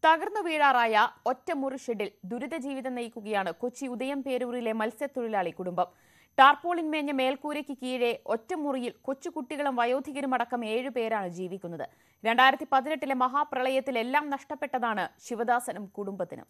തകർന്നു വീഴാറായ ഒറ്റമുറി ഷെഡിൽ ദുരിത ജീവിതം നയിക്കുകയാണ് കൊച്ചി ഉദയം പേരൂരിലെ മത്സ്യത്തൊഴിലാളി കുടുംബം ടാർപോളിൻ മേഞ്ഞ മേൽക്കൂരയ്ക്ക് കീഴെ ഒറ്റമുറിയിൽ കൊച്ചുകുട്ടികളും വയോധികരും അടക്കം ഏഴുപേരാണ് ജീവിക്കുന്നത് രണ്ടായിരത്തി പതിനെട്ടിലെ മഹാപ്രളയത്തിൽ എല്ലാം നഷ്ടപ്പെട്ടതാണ് ശിവദാസനും കുടുംബത്തിനും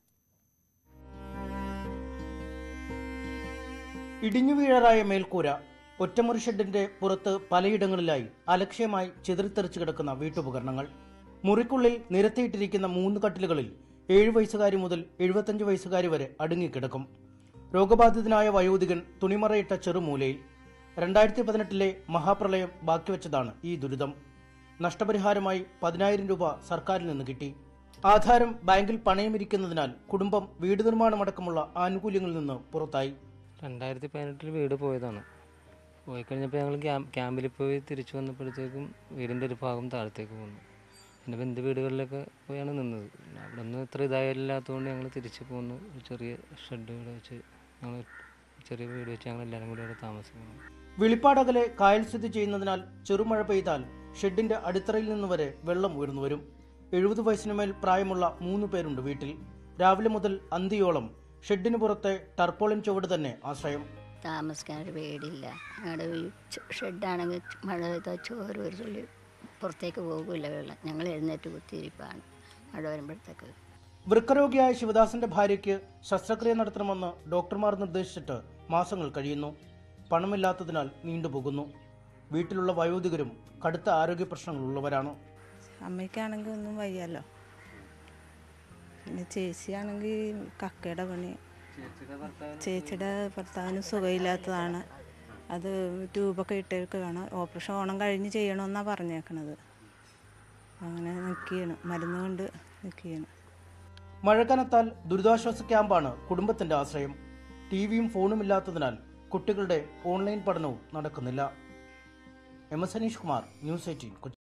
ഇടിഞ്ഞു വീഴാറായ മേൽക്കൂര ഒറ്റമുറി ഷെഡിന്റെ പുറത്ത് പലയിടങ്ങളിലായി അലക്ഷ്യമായി ചിതറിത്തെറിച്ചു കിടക്കുന്ന വീട്ടുപകരണങ്ങൾ മുറിക്കുള്ളിൽ നിരത്തിയിട്ടിരിക്കുന്ന മൂന്ന് കട്ടിലുകളിൽ ഏഴു വയസ്സുകാരി മുതൽ എഴുപത്തഞ്ച് വയസ്സുകാരി വരെ അടുങ്ങിക്കിടക്കും രോഗബാധിതനായ വയോധികൻ തുണിമറയിട്ട ചെറുമൂലയിൽ രണ്ടായിരത്തി പതിനെട്ടിലെ മഹാപ്രളയം ബാക്കിവെച്ചതാണ് ഈ ദുരിതം നഷ്ടപരിഹാരമായി പതിനായിരം രൂപ സർക്കാരിൽ നിന്ന് കിട്ടി ആധാരം ബാങ്കിൽ പണയമിരിക്കുന്നതിനാൽ കുടുംബം വീട് നിർമ്മാണമടക്കമുള്ള ആനുകൂല്യങ്ങളിൽ നിന്ന് പുറത്തായി രണ്ടായിരത്തി പതിനെട്ടിൽ വീട് പോയതാണ് പോയി കഴിഞ്ഞപ്പോൾ ഞങ്ങൾ ക്യാമ്പ് ക്യാമ്പിൽ പോയി തിരിച്ചു വന്നപ്പോഴത്തേക്കും വീടിൻ്റെ ഒരു ഭാഗം താഴത്തേക്ക് വന്നു പിന്നെ ബന്ധു വീടുകളിലൊക്കെ പോയാണ് നിന്നത് പിന്നെ അവിടെ നിന്ന് ഇത്ര ഇതായില്ലാത്തതുകൊണ്ട് ഞങ്ങൾ തിരിച്ചു പോന്നു ഒരു ചെറിയ ഷെഡ് ഇവിടെ വെച്ച് ഞങ്ങൾ ചെറിയ വീട് വെച്ച് ഞങ്ങൾ എല്ലാവരും കൂടി അവിടെ താമസിക്കുന്നു വെളിപ്പാടകലെ കായൽ സ്ഥിതി ചെയ്യുന്നതിനാൽ ചെറുമഴ പെയ്താൽ ഷെഡിന്റെ അടിത്തറയിൽ നിന്ന് വരെ വെള്ളം ഉയർന്നു വരും എഴുപത് വയസ്സിന് മേൽ പ്രായമുള്ള മൂന്ന് പേരുണ്ട് വീട്ടിൽ രാവിലെ മുതൽ അന്തിയോളം ഷെഡിന് പുറത്തെ ടർപ്പോളിൻ ചുവട് തന്നെ ആശ്രയം താമസിക്കാൻ ഒരു വീടില്ല ഞങ്ങളുടെ ഈ ച- ഷെഡാണെങ്കിൽ മഴ പെയ്താൽ ചോറ് ഒരു തുള്ളി പുറത്തേക്ക് പോകില്ല വെള്ളം ഞങ്ങൾ എഴുന്നേറ്റ് കുത്തിയിരിപ്പാണ് മഴ വരുമ്പോഴത്തേക്ക് വൃക്കരോഗിയായ ശിവദാസന്റെ ഭാര്യയ്ക്ക് ശസ്ത്രക്രിയ നടത്തണമെന്ന് ഡോക്ടർമാർ നിർദ്ദേശിച്ചിട്ട് മാസങ്ങൾ കഴിയുന്നു പണമില്ലാത്തതിനാൽ നീണ്ടുപോകുന്നു വീട്ടിലുള്ള വയോധികരും കടുത്ത ആരോഗ്യ പ്രശ്നങ്ങളുള്ളവരാണ് അമ്മയ്ക്കാണെങ്കിൽ ഒന്നും വയ്യല്ലോ പിന്നെ ചേച്ചിയാണെങ്കിൽ കക്കയുടെ പണി ചേച്ചിയുടെ ഭർത്താവിന് സുഖമില്ലാത്തതാണ് അത് ട്യൂബൊക്കെ ഇട്ടേക്കാണ് ഓപ്പറേഷൻ ഓണം കഴിഞ്ഞ് ചെയ്യണമെന്നാണ് പറഞ്ഞേക്കണത് അങ്ങനെ നിൽക്കുകയാണ് മരുന്ന് കൊണ്ട് നിൽക്കുകയാണ് മഴ കനത്താൽ ദുരിതാശ്വാസ ക്യാമ്പാണ് കുടുംബത്തിന്റെ ആശ്രയം ടിവിയും ഫോണും ഇല്ലാത്തതിനാൽ കുട്ടികളുടെ ഓൺലൈൻ പഠനവും നടക്കുന്നില്ല M S Aneesh Kumar News eighteen Kochi